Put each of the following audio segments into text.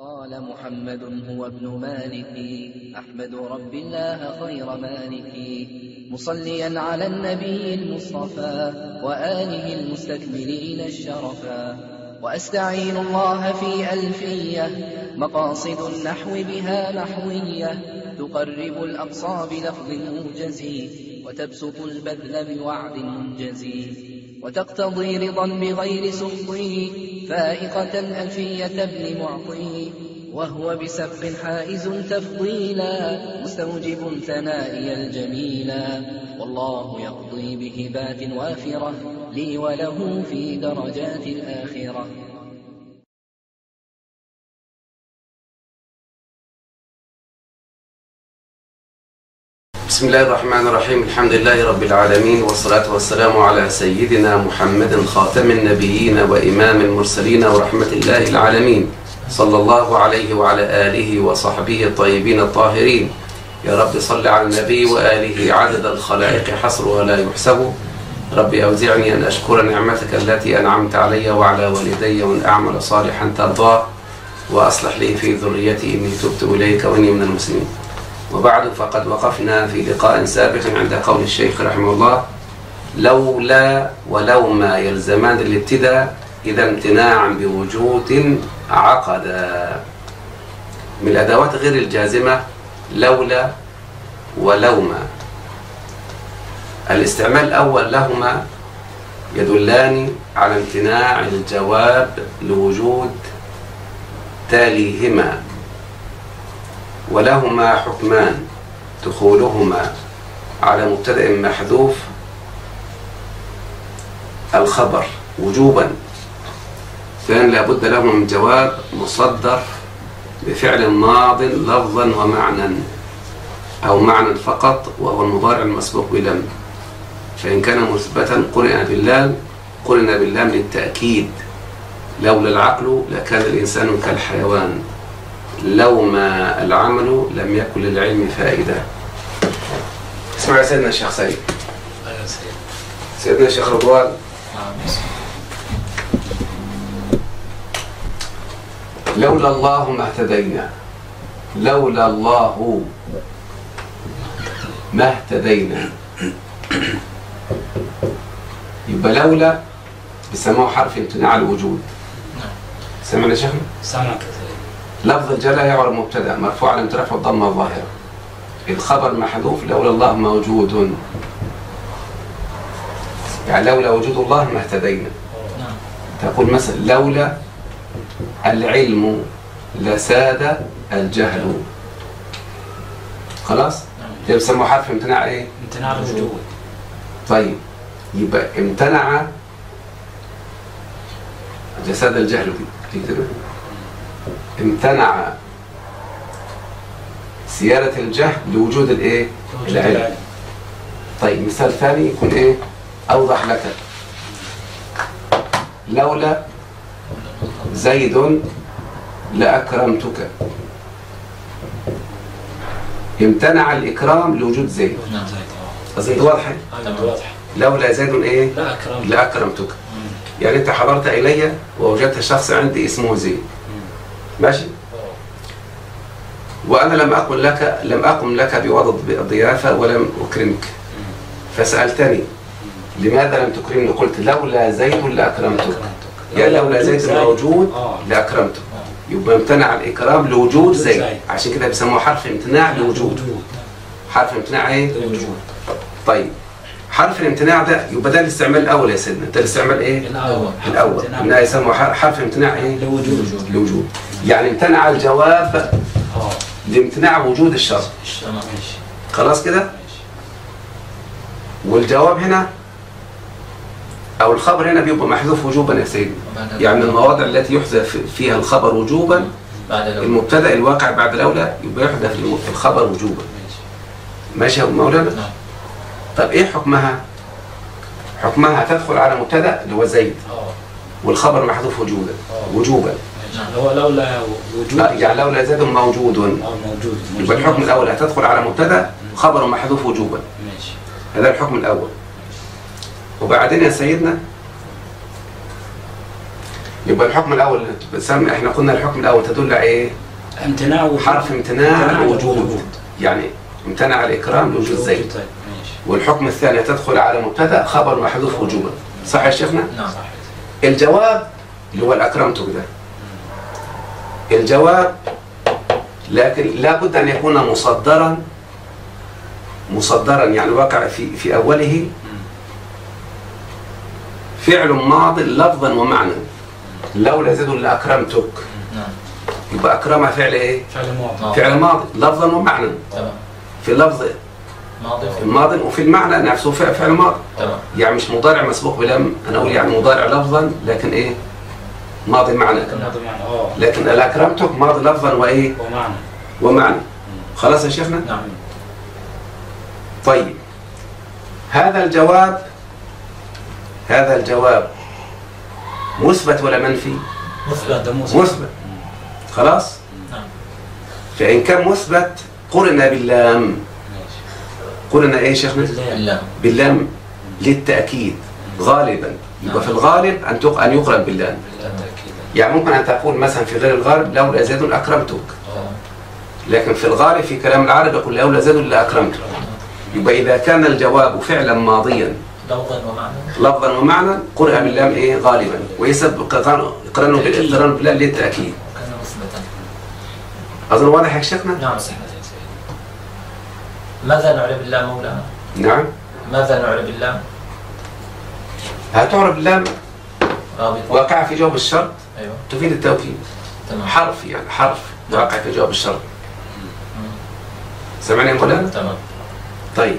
قال محمد هو ابن مالك أحمد رب الله خير مالك مصليا على النبي المصطفى وآله المستكملين الشرفا وأستعين الله في ألفية مقاصد النحو بها نحوية تقرب الأقصى بلفظ موجز وتبسط البذل بوعد منجز وتقتضي رضا بغير سخطه فائقة ألفية ابن معطي وهو بسبق حائز تفضيلا مستوجب ثنائي الجميلا والله يقضي بهبات وافرة لي وله في درجات الآخرة بسم الله الرحمن الرحيم الحمد لله رب العالمين والصلاة والسلام على سيدنا محمد خاتم النبيين وإمام المرسلين ورحمة الله العالمين صلى الله عليه وعلى آله وصحبه الطيبين الطاهرين يا رب صل على النبي وآله عدد الخلائق حصر ولا يحسب ربي أوزعني أن أشكر نعمتك التي أنعمت علي وعلى والدي وأن أعمل صالحا ترضاه وأصلح لي في ذريتي إني تبت إليك وإني من المسلمين وبعد فقد وقفنا في لقاء سابق عند قول الشيخ رحمه الله لولا ولو ما يلزمان الابتداء إذا امتناعا بوجود عقدا من الأدوات غير الجازمة لولا ولو ما الاستعمال الأول لهما يدلان على امتناع الجواب لوجود تاليهما ولهما حكمان دخولهما على مبتدأ محذوف الخبر وجوبا ثانيا لابد له من جواب مصدر بفعل ماض لفظا ومعنى أو معنى فقط وهو المضارع المسبوق بلم فإن كان مثبتا قرئ باللام قرن باللام للتأكيد لولا العقل لكان الإنسان كالحيوان لو ما العمل لم يكن للعلم فائدة اسمع يا سيدنا الشيخ سيد سيدنا الشيخ رضوان لولا الله ما اهتدينا لولا الله ما اهتدينا يبقى لولا بيسموه حرف امتناع الوجود سمعنا يا شيخنا؟ سمعك لفظ الجلالة يعرف مبتدا مرفوع على امتراف الضمه الظاهره الخبر محذوف لولا الله موجود يعني لولا وجود الله ما اهتدينا نعم تقول مثلا لولا العلم لساد الجهل خلاص ده بيسموه حرف امتناع ايه امتناع الوجود طيب يبقى امتنع جساد الجهل دي تكتبها امتنع سيارة الجهل لوجود الايه وجود العلم العلم. طيب مثال ثاني يكون ايه اوضح لك لولا زيد لأكرمتك امتنع الإكرام لوجود زيد نعم زيد أظن واضحة اه أيوة، واضح لولا زيد ايه لا أكرم لأكرمتك يعني انت حضرت الي ووجدت شخص عندي اسمه زيد ماشي وانا لم اقل لك لم اقم لك بوضع الضيافه ولم اكرمك فسالتني لماذا لم تكرمني قلت لولا زيد لاكرمتك يعني لولا زيد موجود اه لاكرمته يبقى امتنع الاكرام لوجود زيد زيد. عشان كده بيسموه حرف امتناع لوجود حرف امتناع ايه الوجود طيب حرف الامتناع ده يبقى ده الاستعمال الاول يا سيدنا ده الاستعمال ايه الأول الاول انها يسمى حر- حرف امتناع ايه لوجود الوجود يعني امتنع الجواب اه لامتناع وجود الشرط تمام ماشي خلاص كده ماشي والجواب هنا او الخبر هنا بيبقى محذوف وجوبا يا سيدي يعني المواضع التي يحذف فيها الخبر وجوبا بعد لو المبتدا الواقع بعد الاولى يبقى يحذف الم- الخبر وجوبا ماشي ماشي يا أبو مولانا نعم طب ايه حكمها حكمها تدخل على مبتدا اللي هو زيد اه والخبر محذوف وجودا آه. وجوبا ماشي هو لولا وجود آه، يعني لولا زيد موجود اه موجود يبقى الحكم الاول هتدخل على مبتدا خبر محذوف وجوبا ماشي هذا الحكم الاول وبعدين يا سيدنا يبقى الحكم الاول بتسمى احنا قلنا الحكم الاول تدل على ايه امتناع وجود حرف امتناع امتناع الوجود يعني امتنع الاكرام لوجود زيد طيب ماشي والحكم الثاني تدخل على مبتدا خبر محذوف وجوبا صح يا شيخنا نعم صح الجواب اللي هو الاكرمتك ده الجواب لكن لابد ان يكون مصدرا مصدرا يعني وقع في في اوله فعل ماض لفظا ومعنى لولا زيد لاكرمتك نعم يبقى اكرم فعل ايه؟ فعل ماضي ماضي فعل ماضي لفظا ومعنى تمام في اللفظ ماضي في الماضي وفي المعنى نفسه فعل فعل ماضي تمام يعني مش مضارع مسبوق بلم انا اقول يعني مضارع لفظا لكن ايه؟ ماضي معنى ماضي معنى اه لكن الاكرمتك ماضي لفظا وايه؟ ومعنى ومعنى خلاص يا شيخنا؟ نعم طيب هذا الجواب هذا الجواب مثبت ولا منفي؟ مثبت ده مثبت مثبت خلاص؟ نعم فإن كان مثبت قرن باللام ماشي قرن ايه يا شيخنا؟ بالله بالله باللام للتأكيد غالبا يبقى في الغالب أن تق- أن يقرن باللام بالتأكيد يعني ممكن أن تقول مثلا في غير الغالب لولا زيد أكرمتك اه لكن في الغالب في كلام العرب يقول لولا زيد لأكرمتك يبقى إذا كان الجواب فعلا ماضيا لفظا ومعنى لفظا ومعنى قرئ باللام ايه غالبا ويسبب قرانه بالاقتران بالله للتاكيد وكان مثبتا اظن واضح يا شيخنا نعم صحيح ماذا نعرف بالله مولانا؟ نعم ماذا نعرف بالله؟ هتعرف اللام رابط واقع في جواب الشرط ايوه تفيد التوكيد تمام حرف يعني حرف واقع في جواب الشرط سمعني يا مولانا تمام طيب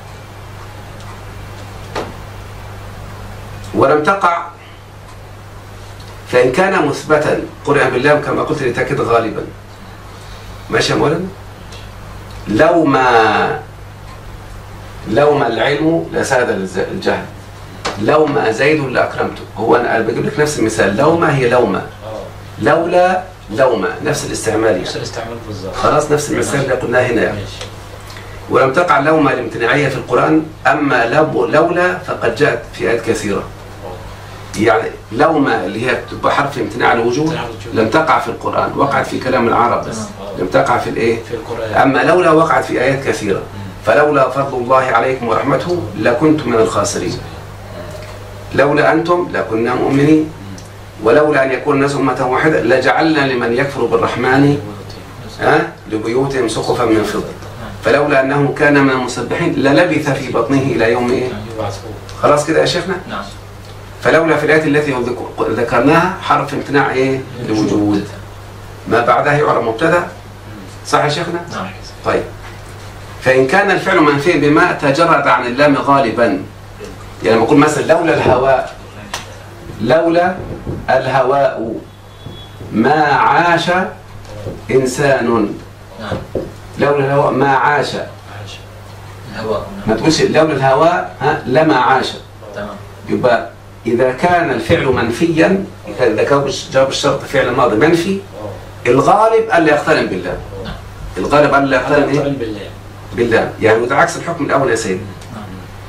ولم تقع فإن كان مثبتا قرئ باللام كما قلت لتأكيد غالبا ماشي يا مولانا لو ما لو ما العلم لساد الز- الجهل لو ما زيد لأكرمته هو أنا بجيب لك نفس المثال لو ما هي لو ما اه لولا لو ما نفس الاستعمال نفس يعني الاستعمال بالظبط خلاص نفس المثال اللي قلناه هنا يعني. ماشي ولم تقع لوما الامتناعية في القرآن أما لو لولا فقد جاءت في آيات كثيرة يعني لوما اللي هي تبقى حرف امتناع الوجود امتناع الوجود. لم تقع في القرآن وقعت في كلام العرب بس تمام. لم تقع في الايه في القرآن أما لولا وقعت في آيات كثيرة فلولا فضل الله عليكم ورحمته لكنتم من الخاسرين لولا أنتم لكنا مؤمنين ولولا أن يكون الناس أمة واحدة لجعلنا لمن يكفر بالرحمن ها لبيوتهم سقفا من فضة فلولا أنه كان من المسبحين للبث في بطنه إلى يوم إيه يبعثوه خلاص كده يا شيخنا نعم فلولا في الآيات التي ذك- ذكرناها حرف امتناع إيه لوجود ما بعدها يعرب مبتدأ صح يا شيخنا نعم طيب فإن كان الفعل منفيا بما تجرد عن اللام غالبا يعني لما أقول مثلا لولا الهواء لولا الهواء ما عاش إنسان نعم لولا الهواء ما عاش عاش الهواء ما نعم تقولش لولا الهواء ها لما عاش تمام يبقى إذا كان الفعل منفيا إذا كان جواب الشرط فعل ماضي منفي اه الغالب ألا يقترن بالله نعم الغالب ألا يقترن إيه؟ قرن بالله بالله يعني وده عكس الحكم الأول يا سيدي نعم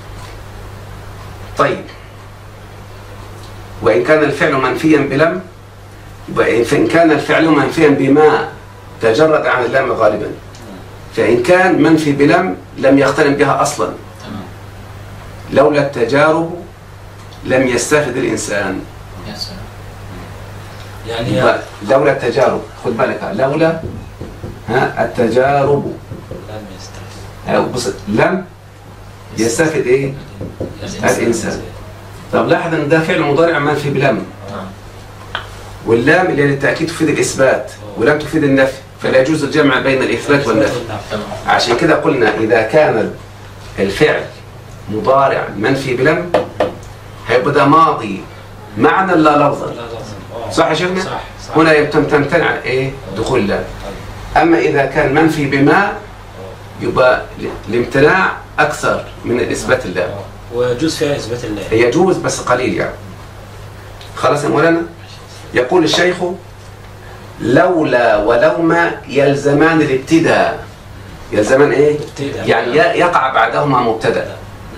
طيب وإن كان الفعل منفيا بلم يبقى فإن كان الفعل منفيا بما تجرد عن اللام غالبا فإن كان منفي بلم لم يقترن بها أصلا تمام لولا التجارب لم يستفد الإنسان يا سلام يعني يبقى لولا التجارب خد بالك لولا ها التجارب لم يستحي أو بص لم يستفد إيه الإنسان طب لاحظ ان ده فعل مضارع منفي بلم نعم واللام اللي للتاكيد تفيد الاثبات ولم تفيد النفي فلا يجوز الجمع بين الاثبات والنفي تمام عشان كده قلنا اذا كان الفعل مضارع منفي بلم هيبقى ده ماضي معنى لا لفظا لا لازم اه صح يا شيخنا؟ صح صح هنا يتم- تمتنع ايه دخول لام اما اذا كان منفي بما يبقى الامتناع اكثر من الاثبات اللام آه. ويجوز فيها اثبات الله يجوز بس قليل يعني خلاص يا مولانا يقول الشيخ لولا ولوما يلزمان الابتداء يلزمان ايه ابتداء. يعني ي- يقع بعدهما مبتدا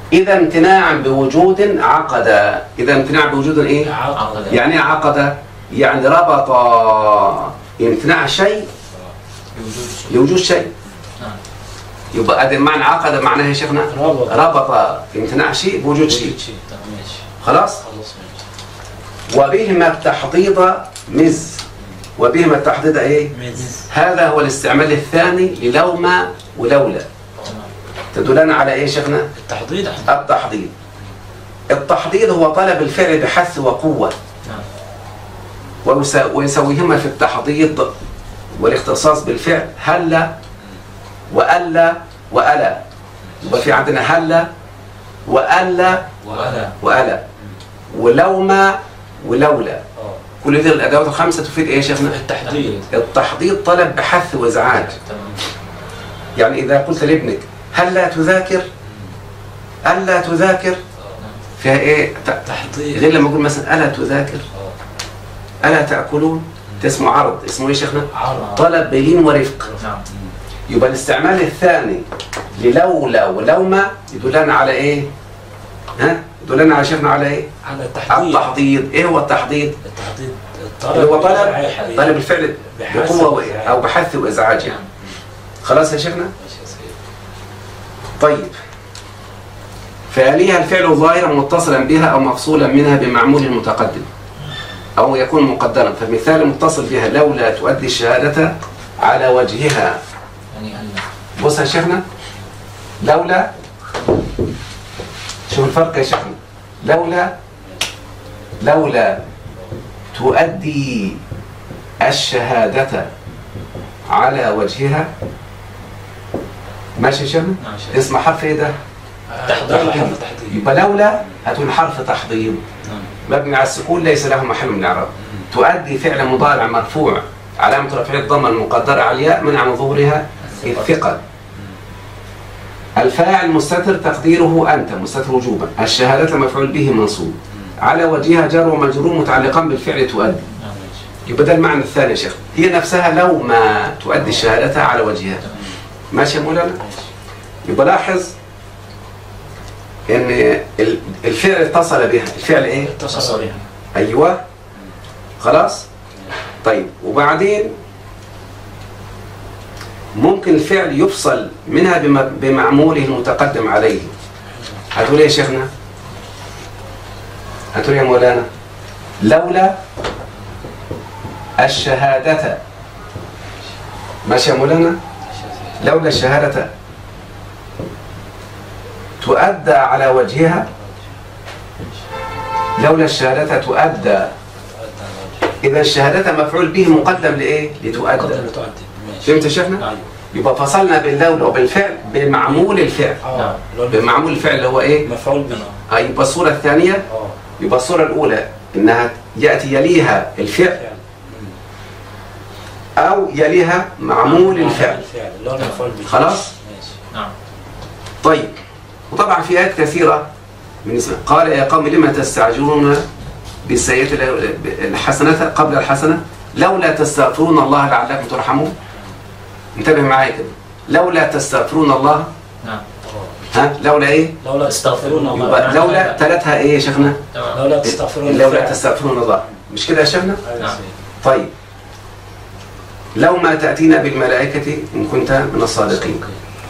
إذا امتناعا بوجود عقد إذا امتناع بوجود إيه؟ عقد يعني إيه عقد يعني ربط امتناع شيء بوجود شيء لوجود شيء نعم يبقى هذا معنى عقد معناه يا شيخنا ربط ربط امتناع شيء بوجود شيء وجود شيء طيب ماشي خلاص خلص ماشي وبهما التحضيض مز وبهما التحضيض ايه مز هذا هو الاستعمال الثاني للوما ولولا تمام تدلنا على ايه يا شيخنا التحضيض التحضيض التحضيض هو طلب الفعل بحث وقوة نعم ويسا- ويسويهما في التحضيض والاختصاص بالفعل هلا وألا وألا يبقى في عندنا هلا وألا وألا وألا ولوما ولولا اه كل دي الأدوات الخمسة تفيد إيه يا شيخنا؟ التحضيض التحضيض طلب بحث وإزعاج تمام يعني إذا قلت لابنك هل لا تذاكر؟ ألا تذاكر؟ فيها إيه؟ ت- تحضيض غير لما أقول مثلا ألا تذاكر؟ اه ألا تأكلون؟ ده اسمه عرض اسمه إيه يا شيخنا؟ عرض طلب بلين ورفق نعم يبقى الاستعمال الثاني للولا ولوما يدلنا على إيه؟ ها؟ يدلنا على شيخنا على إيه؟ على التحضيض التحضيض إيه هو التحضيض؟ التحضيض اللي هو طلب الإزعاج. طلب الفعل بحث بقوة وإزعاج. أو بحث وإزعاج يعني خلاص يا شيخنا؟ ماشي يا سيدي. طيب فيليها الفعل ظاهرا متصلا بها أو مفصولا منها بمعمول متقدم أو يكون مقدرا فالمثال المتصل بها لولا تؤدي الشهادة على وجهها يعني ألا بص يا شيخنا لولا شوف الفرق يا شيخنا لولا لولا تؤدي الشهادة على وجهها ماشي يا شيخنا نعم شيخ. اسم حرف ايه ده تحضيض حرف تحضيض يبقى لولا هتكون حرف تحضيض نعم مبني على السكون ليس له محل من الاعراب تؤدي فعل مضارع مرفوع علامة رفعه الضمة المقدرة على الياء منع من ظهورها الثقل الفاعل مستتر تقديره أنت مستتر وجوبا الشهادة مفعول به منصوب على وجهها جر ومجرور متعلقا بالفعل تؤدي نعم ماشي يبقى ده المعنى الثاني يا شيخ هي نفسها لو ما تؤدي الشهادة على وجهها تمام ماشي يا مولانا ماشي يبقى لاحظ ان ال- الفعل اتصل بها الفعل ايه اتصل بها ايوه خلاص طيب وبعدين ممكن الفعل يفصل منها بم- بمعموله المتقدم عليه هتقول ايه يا شيخنا هتقول إيه يا مولانا لولا الشهادة ماشي يا مولانا ماشي يا سيدي. لولا الشهادة تؤدى على وجهها لولا الشهادة تؤدى إذا الشهادة مفعول به مقدم لإيه؟ لتؤدى قدر لتؤدي ماشي فهمت يا شيخنا؟ ايوه يبقى فصلنا بين لولا وبالفعل بمعمول الفعل اه اللي هو بمعمول الفعل اللي هو إيه؟ مفعول به آه، يبقى الصورة الثانية اه يبقى الصورة الأولى إنها يأتي يليها الفعل فعل أو يليها معمول الفعل الفعل اللي هو المفعول به خلاص؟ ماشي نعم طيب وطبعا في آيات كثيرة بالنسبة قال يا قوم لما تستعجلون بالسيئة الحسنة قبل الحسنة لولا تستغفرون الله لعلكم ترحمون انتبه معايا كده لولا تستغفرون الله نعم ها لولا ايه لولا تستغفرون الله يبقى لولا ثلاثها ايه يا شيخنا تمام لولا تستغفرون لولا الفعل. تستغفرون الله مش كده يا شيخنا أيوة يا نعم. سيدي. طيب لو ما تأتينا بالملائكة إن كنت من الصادقين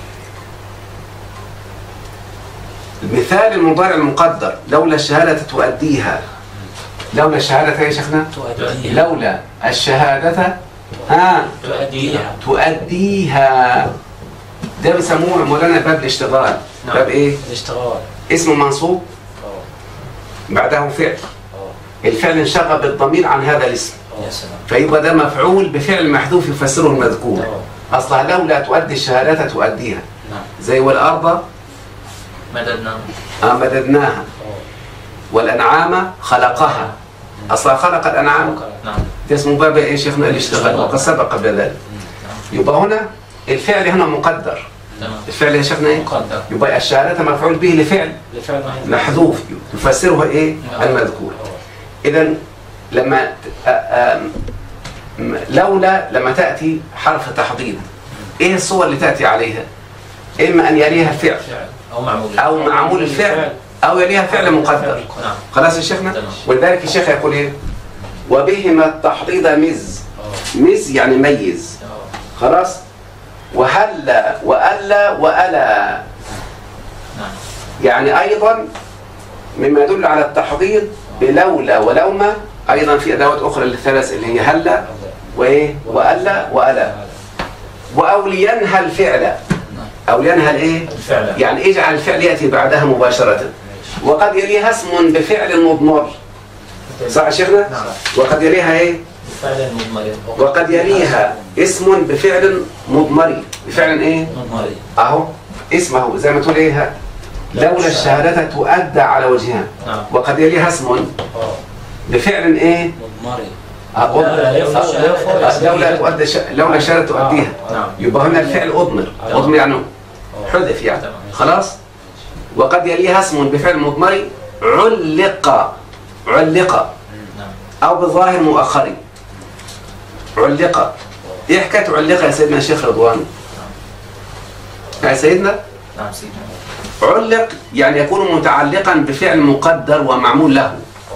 المثال المضارع المقدر لولا الشهادة تؤديها لولا الشهادة يا شيخنا تؤديها لولا الشهادة ها تؤديها تؤديها ده بيسموه مولانا باب الاشتغال نعم. باب ايه الاشتغال اسم منصوب اه بعده فعل اه الفعل انشغل بالضمير عن هذا الاسم يا سلام فيبقى ده مفعول بفعل محذوف يفسره المذكور اه اصلها لولا تؤدي الشهادة تؤديها نعم زي والارض مددنا آه، مددناها اه والانعام خلقها اصلا خلق الانعام نعم ده اسمه باب ايه شيخنا الاشتغال وقد سبق قبل ذلك يبقى هنا الفعل هنا مقدر تمام الفعل يا شيخنا ايه مقدر يبقى الشهادة مفعول به لفعل لفعل محذوف محذوف يفسره ايه المذكور اه اذا لما ت- آ- آم- م- لولا لما تاتي حرف تحضيض ايه الصور اللي تاتي عليها اما ان يليها الفعل فعل أو معمول أو معمول الفعل أو يليها فعل مقدر نعم خلاص يا شيخنا تمام. ولذلك الشيخ يقول ايه وبهما التحضيض مز اه مز يعني ميز اه خلاص وهلا وألا وألا نعم يعني أيضا مما يدل على التحضيض بلولا ولوما أيضا في أدوات أخرى للثلاث اللي هي هلا وإيه وألا وألا وأولينها الفعل أولينها الإيه الفعل يعني اجعل الفعل يأتي بعدها مباشرة وقد يليها اسم بفعل مضمر صح يا شيخنا؟ نعم وقد يليها ايه؟ فعلا مضمر وقد يليها اسم بفعل مضمر بفعل ايه؟ مضمر اهو اسمه زي ما تقول ايه لولا الشهادة تؤدى على وجهها نعم وقد يليها اسم اه بفعل ايه؟ مضمري أضمر. لا، لا، أو- أه، لولا تؤدى ش... لولا الشهادة تؤديها نعم يبقى هنا الفعل أضمر تمام. أضمر يعني آه. حذف يعني تمام. خلاص وقد يليها اسم بفعل مضمر علق علق نعم أو بظاهر مؤخر علق إيه حكاية علق يا سيدنا الشيخ رضوان يا سيدنا نعم سيدنا علق يعني يكون متعلقا بفعل مقدر ومعمول له اه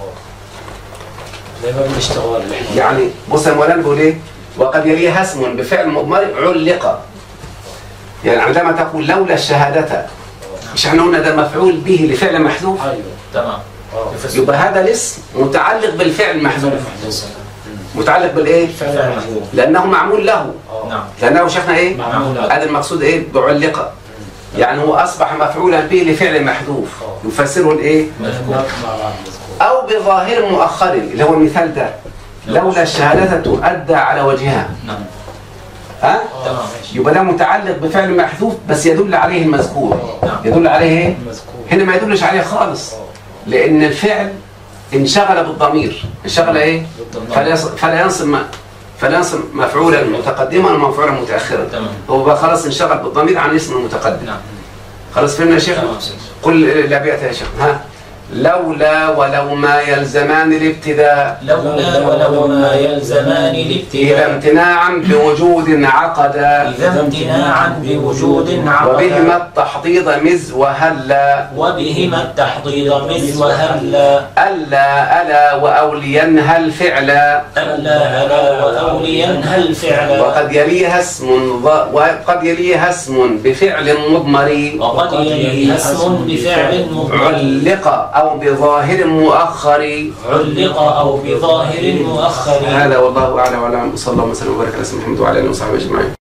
زي ما بالاشتغال اللي احنا يعني بص يا مولانا بيقول ايه وقد يليها اسم بفعل مضمر علق يعني عندما تقول لولا الشهادة مش احنا قلنا ده مفعول به لفعل محذوف ايوه تمام اه يبقى هذا الاسم متعلق بالفعل المحذوف محدث متعلق بالايه فعل محذوف لانه معمول له اه نعم لانه شيخنا ايه معمول له. هذا المقصود ايه بعلق يعني هو اصبح مفعولا به لفعل محذوف آه. يفسره الايه مذكور مع بعض مذكور او بظاهر مؤخر اللي هو المثال ده لولا الشهادة تؤدى على وجهها نعم ها تمام يبقى ده متعلق بفعل محذوف بس يدل عليه المذكور نعم يدل عليه ايه مذكور هنا ما يدلش عليه خالص اه لان الفعل انشغل بالضمير انشغل ايه بالضمير. فلا يص- فلا ينصب فلا ينصب مفعولا متقدما ومفعولا متاخرا تمام هو بقى خلاص انشغل بالضمير عن اسم المتقدم نعم خلاص فهمنا يا شيخ تمام سيدنا قل الابيات يا شيخ ها لولا ولو ما يلزمان الابتداء لولا ولو ما يلزمان إذا الابتداء امتناعا بوجود عقدا إذا امتناعا بوجود وبهما عقدا التحضيض مز وهلا وبهما التحضيض مثل وهلا ألا ألا وأولينها الفعل ألا ألا وأولينها الفعل وقد يليها اسم ض- وقد يليها اسم بفعل مضمر وقد يليها اسم بفعل مضمر علق أو بظاهر مؤخر علق أو بظاهر مؤخر هذا والله أعلم وأعلم صلى الله وسلم وبارك على سيدنا محمد وعلى آله وصحبه أجمعين